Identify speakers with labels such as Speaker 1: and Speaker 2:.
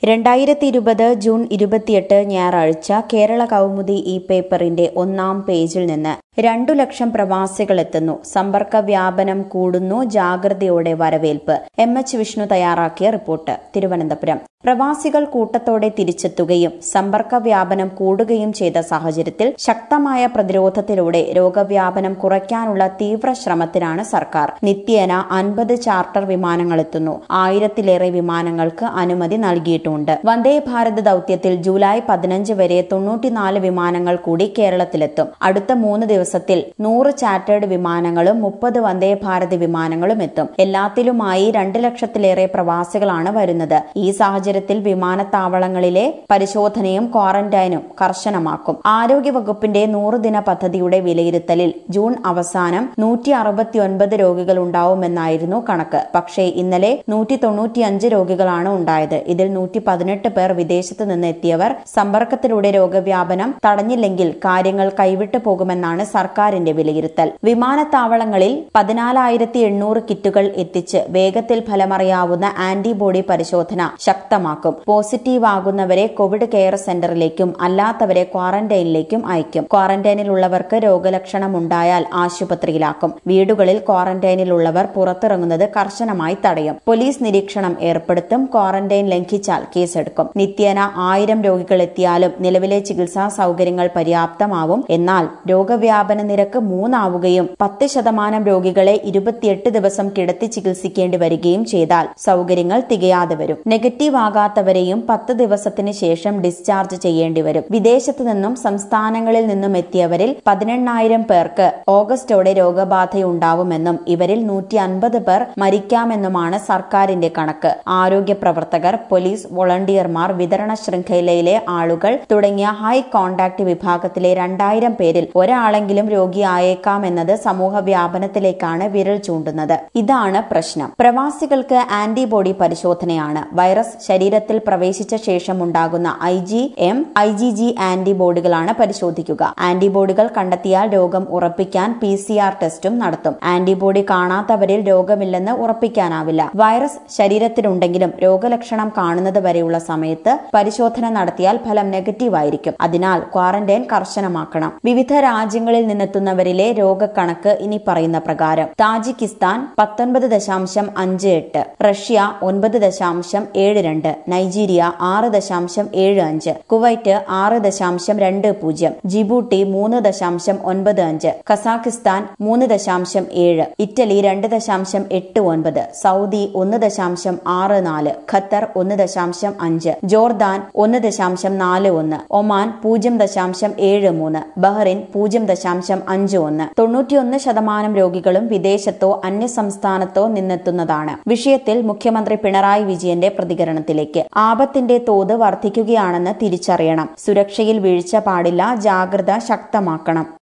Speaker 1: രണ്ടായിരത്തി ഇരുപത് ജൂൺ ഇരുപത്തിയെട്ട് ഞായറാഴ്ച കേരള കൗമുദി ഈ പേപ്പറിന്റെ ഒന്നാം പേജിൽ നിന്ന് രണ്ടു ലക്ഷം പ്രവാസികൾ എത്തുന്നു സമ്പർക്ക വ്യാപനം കൂടുന്നു ജാഗ്രതയോടെ വരവേൽപ്പ് എം എച്ച് വിഷ്ണു തയ്യാറാക്കിയ റിപ്പോർട്ട് തിരുവനന്തപുരം പ്രവാസികൾ കൂട്ടത്തോടെ തിരിച്ചെത്തുകയും സമ്പർക്ക വ്യാപനം കൂടുകയും ചെയ്ത സാഹചര്യത്തിൽ ശക്തമായ പ്രതിരോധത്തിലൂടെ രോഗവ്യാപനം കുറയ്ക്കാനുള്ള തീവ്ര ശ്രമത്തിനാണ് സർക്കാർ നിത്യേന അൻപത് ചാർട്ടർ വിമാനങ്ങളെത്തുന്നു ആയിരത്തിലേറെ വിമാനങ്ങൾക്ക് അനുമതി നൽകിയിട്ടുണ്ട് വന്ദേ ഭാരത് ദൌത്യത്തിൽ ജൂലൈ പതിനഞ്ച് വരെ തൊണ്ണൂറ്റിനാല് വിമാനങ്ങൾ കൂടി കേരളത്തിലെത്തും അടുത്ത മൂന്ന് ദിവസത്തിൽ നൂറ് ചാർട്ടേഡ് വിമാനങ്ങളും മുപ്പത് വന്ദേ ഭാരത് വിമാനങ്ങളും എത്തും എല്ലാത്തിലുമായി രണ്ട് ലക്ഷത്തിലേറെ പ്രവാസികളാണ് വരുന്നത് ഈ സാഹചര്യത്തിൽ വിമാനത്താവളങ്ങളിലെ പരിശോധനയും ക്വാറന്റൈനും കർശനമാക്കും ആരോഗ്യവകുപ്പിന്റെ നൂറുദിന പദ്ധതിയുടെ വിലയിരുത്തലിൽ ജൂൺ അവസാനം നൂറ്റി അറുപത്തിയൊൻപത് രോഗികൾ ഉണ്ടാവുമെന്നായിരുന്നു കണക്ക് പക്ഷേ ഇന്നലെ നൂറ്റി തൊണ്ണൂറ്റിയഞ്ച് രോഗികളാണ് ഉണ്ടായത് ഇതിൽ നൂറ്റി പതിനെട്ട് പേർ വിദേശത്ത് നിന്ന് എത്തിയവർ സമ്പർക്കത്തിലൂടെ രോഗവ്യാപനം തടഞ്ഞില്ലെങ്കിൽ കാര്യങ്ങൾ കൈവിട്ടു പോകുമെന്നാണ് സർക്കാരിന്റെ വിലയിരുത്തൽ വിമാനത്താവളങ്ങളിൽ പതിനാലായിരത്തി എണ്ണൂറ് കിറ്റുകൾ എത്തിച്ച് വേഗത്തിൽ ഫലമറിയാവുന്ന ആന്റിബോഡി പരിശോധന ശക്തമാക്കും പോസിറ്റീവ് ആകുന്നവരെ കോവിഡ് കെയർ സെന്ററിലേക്കും അല്ലാത്തവരെ ക്വാറന്റൈനിലേക്കും അയക്കും ക്വാറന്റൈനിലുള്ളവർക്ക് രോഗലക്ഷണമുണ്ടായാൽ ആശുപത്രിയിലാക്കും വീടുകളിൽ ക്വാറന്റൈനിലുള്ളവർ പുറത്തിറങ്ങുന്നത് കർശനമായി തടയും പോലീസ് നിരീക്ഷണം ഏർപ്പെടുത്തും ക്വാറന്റൈൻ ലംഘിച്ചാൽ കേസെടുക്കും നിത്യേന ആയിരം രോഗികൾ എത്തിയാലും നിലവിലെ ചികിത്സാ സൗകര്യങ്ങൾ പര്യാപ്തമാവും എന്നാൽ രോഗവ്യാപന നിരക്ക് മൂന്നാവുകയും പത്ത് ശതമാനം രോഗികളെ ഇരുപത്തിയെട്ട് ദിവസം കിടത്തി ചികിത്സിക്കേണ്ടി വരികയും ചെയ്താൽ സൗകര്യങ്ങൾ തികയാതെ വരും നെഗറ്റീവ് ആകാത്തവരെയും പത്ത് ദിവസത്തിന് ശേഷം ഡിസ്ചാർജ് ചെയ്യേണ്ടി വരും വിദേശത്തു നിന്നും സംസ്ഥാനങ്ങളിൽ നിന്നും എത്തിയവരിൽ പതിനെണ്ണായിരം പേർക്ക് ഓഗസ്റ്റോടെ രോഗബാധയുണ്ടാവുമെന്നും ഇവരിൽ നൂറ്റി അൻപത് പേർ മരിക്കാമെന്നുമാണ് സർക്കാരിന്റെ കണക്ക് ആരോഗ്യ പ്രവർത്തകർ പോലീസ് വോളണ്ടിയർമാർ വിതരണ ശൃംഖലയിലെ ആളുകൾ തുടങ്ങിയ ഹൈ കോണ്ടാക്ട് വിഭാഗത്തിലെ രണ്ടായിരം പേരിൽ ഒരാളെങ്കിലും രോഗിയായേക്കാമെന്നത് സമൂഹ വ്യാപനത്തിലേക്കാണ് വിരൽ ചൂണ്ടുന്നത് ഇതാണ് പ്രശ്നം പ്രവാസികൾക്ക് ആന്റിബോഡി പരിശോധനയാണ് വൈറസ് ശരീരത്തിൽ പ്രവേശിച്ച ശേഷം ഉണ്ടാകുന്ന I G M I G G ആന്റിബോഡികളാണ് പരിശോധിക്കുക ആന്റിബോഡികൾ കണ്ടെത്തിയാൽ രോഗം ഉറപ്പിക്കാൻ പി സി ആർ ടെസ്റ്റും നടത്തും ആന്റിബോഡി കാണാത്തവരിൽ രോഗമില്ലെന്ന് ഉറപ്പിക്കാനാവില്ല വൈറസ് ശരീരത്തിലുണ്ടെങ്കിലും രോഗലക്ഷണം കാണുന്നത് വരെയുള്ള സമയത്ത് പരിശോധന നടത്തിയാൽ ഫലം നെഗറ്റീവ് ആയിരിക്കും അതിനാൽ ക്വാറന്റൈൻ കർശനമാക്കണം വിവിധ രാജ്യങ്ങളിൽ നിന്നെത്തുന്നവരിലെ രോഗക്കണക്ക് ഇനി പറയുന്ന പ്രകാരം താജിക്കിസ്ഥാൻ പത്തൊൻപത് ദശാംശം അഞ്ച് എട്ട് റഷ്യ ഒൻപത് ദശാംശം ഏഴ് രണ്ട് നൈജീരിയ ആറ് ദശാംശം ഏഴ് അഞ്ച് കുവൈറ്റ് ആറ് ദശാംശം രണ്ട് പൂജ്യം ജിബൂട്ടി മൂന്ന് ദശാംശം ഒൻപത് അഞ്ച് കസാഖിസ്ഥാൻ മൂന്ന് ദശാംശം ഏഴ് ഇറ്റലി രണ്ട് ദശാംശം എട്ട് ഒൻപത് സൗദി ഒന്ന് ദശാംശം ആറ് നാല് ഖത്തർ ഒന്ന് ദശാംശം അഞ്ച് ജോർദാൻ ഒന്ന് ദശാംശം നാല് ഒന്ന് ഒമാൻ പൂജ്യം ദശാംശം ഏഴ് മൂന്ന് ബഹ്റിൻ പൂജ്യം ദശാംശം അഞ്ച് ഒന്ന് തൊണ്ണൂറ്റിയൊന്ന് ശതമാനം രോഗികളും വിദേശത്തോ അന്യസംസ്ഥാനത്തോ നിന്നെത്തുന്നതാണ് വിഷയത്തിൽ മുഖ്യമന്ത്രി പിണറായി വിജയന്റെ പ്രതികരണത്തിലേക്ക് ആപത്തിന്റെ തോത് വർദ്ധിക്കുകയാണെന്ന് തിരിച്ചറിയണം സുരക്ഷയിൽ വീഴ്ച പാടില്ല ജാഗ്രത ശക്തമാക്കണം